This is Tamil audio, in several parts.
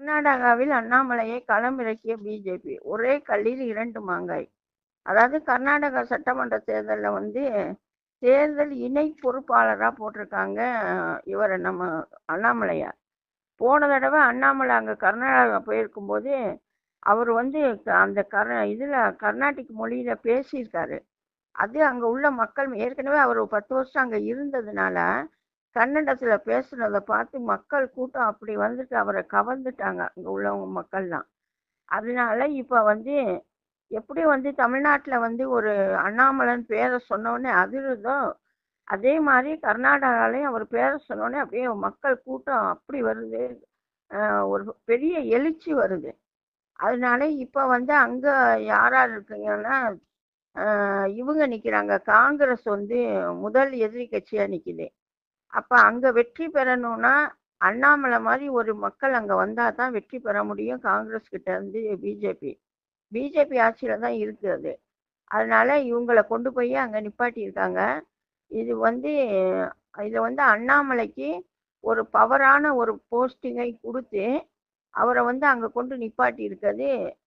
கர்நாடகாவில் அண்ணாமலையை களமிறக்கிய பிஜேபி ஒரே கல்லில் இரண்டு மாங்காய் அதாவது கர்நாடகா சட்டமன்ற தேர்தலில் வந்து தேர்தல் இணை பொறுப்பாளராக போட்டிருக்காங்க இவரை நம்ம அண்ணாமலையார் போன தடவை அண்ணாமலை அங்கே கர்நாடகா போயிருக்கும்போது அவர் வந்து க- அந்த கர் இதில் கர்நாடிக் மொழியில் பேசியிருக்காரு அது அங்கே உள்ள மக்கள் ஏற்கனவே அவர் ஒரு பத்து வருஷம் அங்கே இருந்ததுனால கன்னடத்தில் பேசுனதை பார்த்து மக்கள் கூட்டம் அப்படி வந்துட்டு அவரை கவர்ந்துட்டாங்க அங்கே உள்ளவங்க மக்கள்லாம் அதனால இப்போ வந்து எப்படி வந்து தமிழ்நாட்டில் வந்து ஒரு அண்ணாமலைன்னு பேரை சொன்னோடனே அதிருதோ அதே மாதிரி கர்நாடகாலையும் அவர் பேரை சொன்னோடனே அப்படியே மக்கள் கூட்டம் அப்படி வருது அஹ் ஒரு பெரிய எழுச்சி வருது அதனால இப்போ வந்து அங்கே யார் யார் இருக்குங்கன்னா அஹ் இவங்க நிற்கிறாங்க காங்கிரஸ் வந்து முதல் எதிரி கட்சியாக நிற்கிது அப்போ அங்கே வெற்றி பெறணும்னா அண்ணாமலை மாதிரி ஒரு மக்கள் அங்கே வந்தால் தான் வெற்றி பெற முடியும் காங்கிரஸ் கிட்ட இருந்து பிஜேபி பிஜேபி ஆட்சியில் தான் இருக்குது அதனால இவங்களை கொண்டு போய் அங்கே நிப்பாட்டியிருக்காங்க இது வந்து இதை வந்து அண்ணாமலைக்கு ஒரு பவரான ஒரு போஸ்டிங்கை கொடுத்து அவரை வந்து அங்கே கொண்டு நிப்பாட்டி இருக்கிறது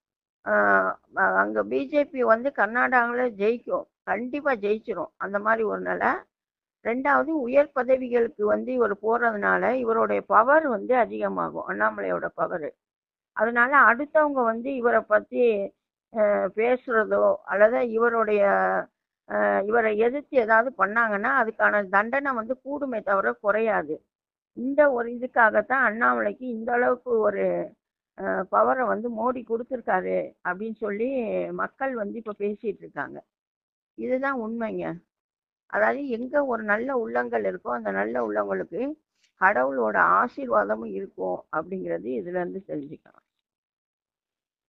அங்கே பிஜேபி வந்து கர்நாடகாவில் ஜெயிக்கும் கண்டிப்பாக ஜெயிச்சிரும் அந்த மாதிரி ஒரு நிலை ரெண்டாவது உயர் பதவிகளுக்கு வந்து இவர் போகிறதுனால இவருடைய பவர் வந்து அதிகமாகும் அண்ணாமலையோட பவர் அதனால அடுத்தவங்க வந்து இவரை பற்றி பேசுகிறதோ அல்லது இவருடைய அஹ், இவரை எதிர்த்து ஏதாவது பண்ணாங்கன்னா அதுக்கான தண்டனை வந்து கூடுமே தவிர குறையாது இந்த ஒரு இதுக்காகத்தான் அண்ணாமலைக்கு இந்த அளவுக்கு ஒரு பவரை வந்து மோடி கொடுத்துருக்காரு அப்படின்னு சொல்லி மக்கள் வந்து இப்போ பேசிட்டு இருக்காங்க இதுதான் உண்மைங்க அதாவது எங்கே ஒரு நல்ல உள்ளங்கள் இருக்கோ அந்த நல்ல உள்ளங்களுக்கு கடவுளோட ஆசீர்வாதமும் இருக்கும் அப்படிங்கிறது இதுலேருந்து தெரிஞ்சுக்கலாம்